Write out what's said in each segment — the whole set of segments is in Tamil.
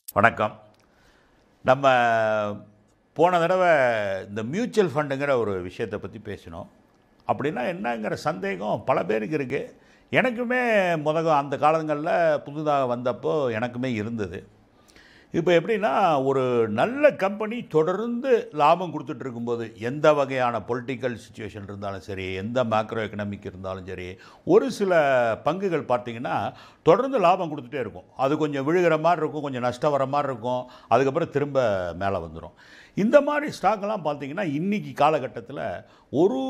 வணக்கம் நம்ம போன தடவை இந்த மியூச்சுவல் ஃபண்டுங்கிற ஒரு விஷயத்தை பற்றி பேசினோம் அப்படின்னா என்னங்கிற சந்தேகம் பல பேருக்கு இருக்குது எனக்குமே முதகம் அந்த காலங்களில் புதுதாக வந்தப்போ எனக்குமே இருந்தது இப்போ எப்படின்னா ஒரு நல்ல கம்பெனி தொடர்ந்து லாபம் கொடுத்துட்டு இருக்கும்போது எந்த வகையான பொலிட்டிக்கல் சுச்சுவேஷன் இருந்தாலும் சரி எந்த மேக்ரோ எக்கனாமிக் இருந்தாலும் சரி ஒரு சில பங்குகள் பார்த்தீங்கன்னா தொடர்ந்து லாபம் கொடுத்துட்டே இருக்கும் அது கொஞ்சம் விழுகிற மாதிரி இருக்கும் கொஞ்சம் நஷ்டம் வர மாதிரி இருக்கும் அதுக்கப்புறம் திரும்ப மேலே வந்துடும் இந்த மாதிரி ஸ்டாக்லாம் பார்த்தீங்கன்னா இன்றைக்கி காலகட்டத்தில் ஒரு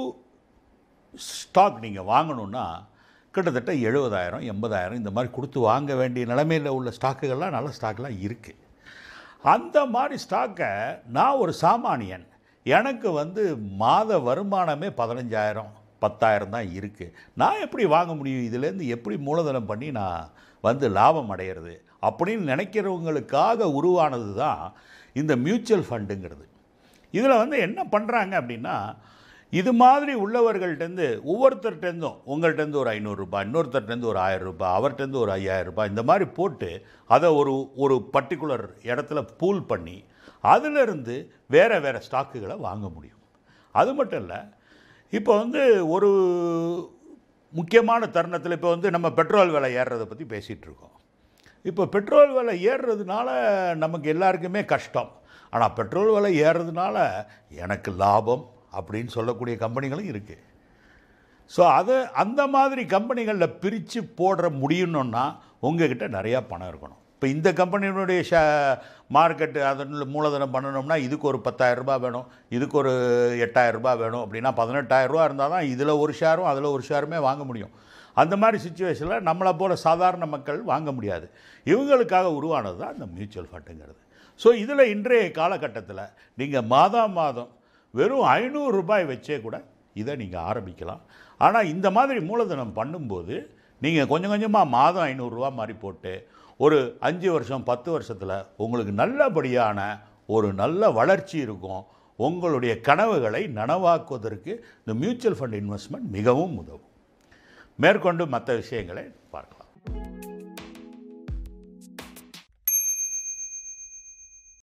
ஸ்டாக் நீங்கள் வாங்கணுன்னா கிட்டத்தட்ட எழுபதாயிரம் எண்பதாயிரம் இந்த மாதிரி கொடுத்து வாங்க வேண்டிய நிலைமையில் உள்ள ஸ்டாக்குகள்லாம் நல்ல ஸ்டாக்லாம் இருக்குது அந்த மாதிரி ஸ்டாக்கை நான் ஒரு சாமானியன் எனக்கு வந்து மாத வருமானமே பதினஞ்சாயிரம் பத்தாயிரம் தான் இருக்குது நான் எப்படி வாங்க முடியும் இதுலேருந்து எப்படி மூலதனம் பண்ணி நான் வந்து லாபம் அடையிறது அப்படின்னு நினைக்கிறவங்களுக்காக உருவானது தான் இந்த மியூச்சுவல் ஃபண்டுங்கிறது இதில் வந்து என்ன பண்ணுறாங்க அப்படின்னா இது மாதிரி உள்ளவர்கள்ட்டேருந்து ஒவ்வொருத்தர்கிட்டேருந்தும் உங்கள்கிட்டேருந்து ஒரு ஐநூறுரூபா இன்னொருத்தர்கிட்டேருந்து ஒரு ஆயிரம் ரூபாய் அவர்கிட்டேருந்து ஒரு ஐயாயிரம் ரூபாய் இந்த மாதிரி போட்டு அதை ஒரு ஒரு பர்டிகுலர் இடத்துல பூல் பண்ணி அதிலிருந்து வேறு வேறு ஸ்டாக்குகளை வாங்க முடியும் அது மட்டும் இல்லை இப்போ வந்து ஒரு முக்கியமான தருணத்தில் இப்போ வந்து நம்ம பெட்ரோல் விலை ஏறுறதை பற்றி பேசிகிட்டு இருக்கோம் இப்போ பெட்ரோல் விலை ஏறுறதுனால நமக்கு எல்லாருக்குமே கஷ்டம் ஆனால் பெட்ரோல் விலை ஏறுறதுனால எனக்கு லாபம் அப்படின்னு சொல்லக்கூடிய கம்பெனிகளும் இருக்குது ஸோ அது அந்த மாதிரி கம்பெனிகளில் பிரித்து போடுற முடியணுன்னா உங்ககிட்ட நிறையா பணம் இருக்கணும் இப்போ இந்த கம்பெனியினுடைய ஷ மார்க்கெட்டு அதன் மூலதனம் பண்ணணும்னா இதுக்கு ஒரு பத்தாயிரம் ரூபாய் வேணும் இதுக்கு ஒரு எட்டாயிரம் ரூபாய் வேணும் அப்படின்னா பதினெட்டாயிரம் ரூபா இருந்தால் தான் இதில் ஒரு ஷேரும் அதில் ஒரு ஷேருமே வாங்க முடியும் அந்த மாதிரி சுச்சுவேஷனில் நம்மளை போல சாதாரண மக்கள் வாங்க முடியாது இவங்களுக்காக உருவானது தான் இந்த மியூச்சுவல் ஃபண்டுங்கிறது ஸோ இதில் இன்றைய காலகட்டத்தில் நீங்கள் மாதம் மாதம் வெறும் ஐநூறு ரூபாய் வச்சே கூட இதை நீங்கள் ஆரம்பிக்கலாம் ஆனால் இந்த மாதிரி மூலதனம் பண்ணும்போது நீங்கள் கொஞ்சம் கொஞ்சமாக மாதம் ஐநூறுரூவா மாதிரி போட்டு ஒரு அஞ்சு வருஷம் பத்து வருஷத்தில் உங்களுக்கு நல்லபடியான ஒரு நல்ல வளர்ச்சி இருக்கும் உங்களுடைய கனவுகளை நனவாக்குவதற்கு இந்த மியூச்சுவல் ஃபண்ட் இன்வெஸ்ட்மெண்ட் மிகவும் உதவும் மேற்கொண்டு மற்ற விஷயங்களை பார்க்கலாம்